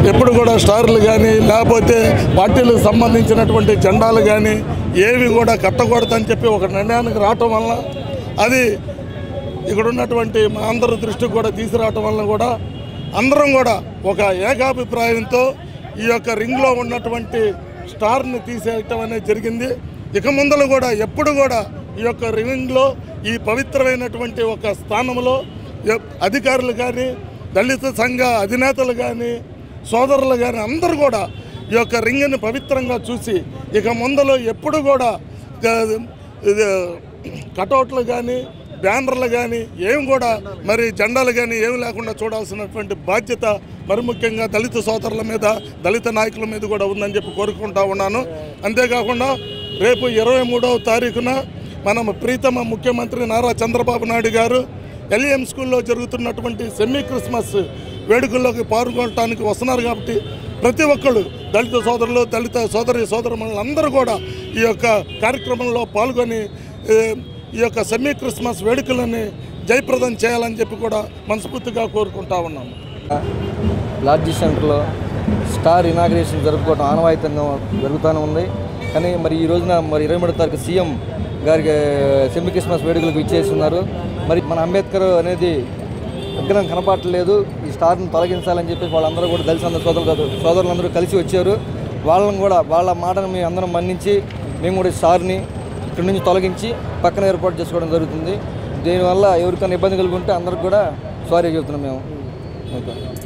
ఎప్పుడు కూడా స్టార్లు కానీ లేకపోతే పార్టీలకు సంబంధించినటువంటి జెండాలు కానీ ఏవి కూడా కట్టకూడదని చెప్పి ఒక నిర్ణయానికి రావటం వల్ల అది ఇక్కడ ఉన్నటువంటి మా అందరి దృష్టికి కూడా తీసుకురావటం వల్ల కూడా అందరం కూడా ఒక ఏకాభిప్రాయంతో ఈ యొక్క రింగ్లో ఉన్నటువంటి స్టార్ని తీసేయటం అనేది జరిగింది ఇక ముందర కూడా ఎప్పుడు కూడా ఈ యొక్క రింగ్లో ఈ పవిత్రమైనటువంటి ఒక స్థానంలో ఎ- అధికారులు కానీ దళిత సంఘ అధినేతలు కానీ సోదరులు కానీ అందరూ కూడా ఈ యొక్క రింగ్ని పవిత్రంగా చూసి ఇక ముందలో ఎప్పుడు కూడా గ- ఇది కటౌట్లు కానీ బ్యానర్లు కానీ ఏం కూడా మరి జెండాలు కానీ ఏమి లేకుండా చూడాల్సినటువంటి బాధ్యత మరి ముఖ్యంగా దళిత సోదరుల మీద దళిత నాయకుల మీద కూడా ఉందని చెప్పి కోరుకుంటా ఉన్నాను అంతేకాకుండా రేపు ఇరవై మూడవ తారీఖున మన ప్రీతమ ముఖ్యమంత్రి నారా చంద్రబాబు నాయుడు గారు ఎల్ఈఎం స్కూల్లో జరుగుతున్నటువంటి సెమీ క్రిస్మస్ వేడుకల్లోకి పాల్గొనడానికి వస్తున్నారు కాబట్టి ప్రతి ఒక్కళ్ళు దళిత సోదరులు దళిత సోదరి సోదరులు అందరూ కూడా ఈ యొక్క కార్యక్రమంలో పాల్గొని ఏ, ఈ యొక్క సెమీ క్రిస్మస్ వేడుకలని జయప్రదం చేయాలని చెప్పి కూడా మనస్ఫూర్తిగా కోరుకుంటా ఉన్నాము లార్జీ సెంటర్లో స్టార్ ఇనాగ్రేషన్ జరుపుకోవడం ఆనవాయితంగా జరుగుతూనే ఉంది కానీ మరి ఈ రోజున మరి ఇరవై మూడో తారీఖు సీఎం గారికి సెమీ క్రిస్మస్ వేడుకలకు ఇచ్చేస్తున్నారు మరి మన అంబేద్కర్ అనేది విగ్రహం కనపడట్లేదు ఈ స్టార్ని తొలగించాలని చెప్పి వాళ్ళందరూ కూడా దళిత అందరూ సోదరులు సోదరులందరూ కలిసి వచ్చారు వాళ్ళని కూడా వాళ్ళ మాటను మేము అందరం మన్నించి మేము కూడా ఈ స్టార్ని ఇక్కడి నుంచి తొలగించి పక్కన ఏర్పాటు చేసుకోవడం జరుగుతుంది దీనివల్ల ఎవరికైనా ఇబ్బంది కలుగుంటే అందరికి కూడా సారీ చెబుతున్నాం మేము ఓకే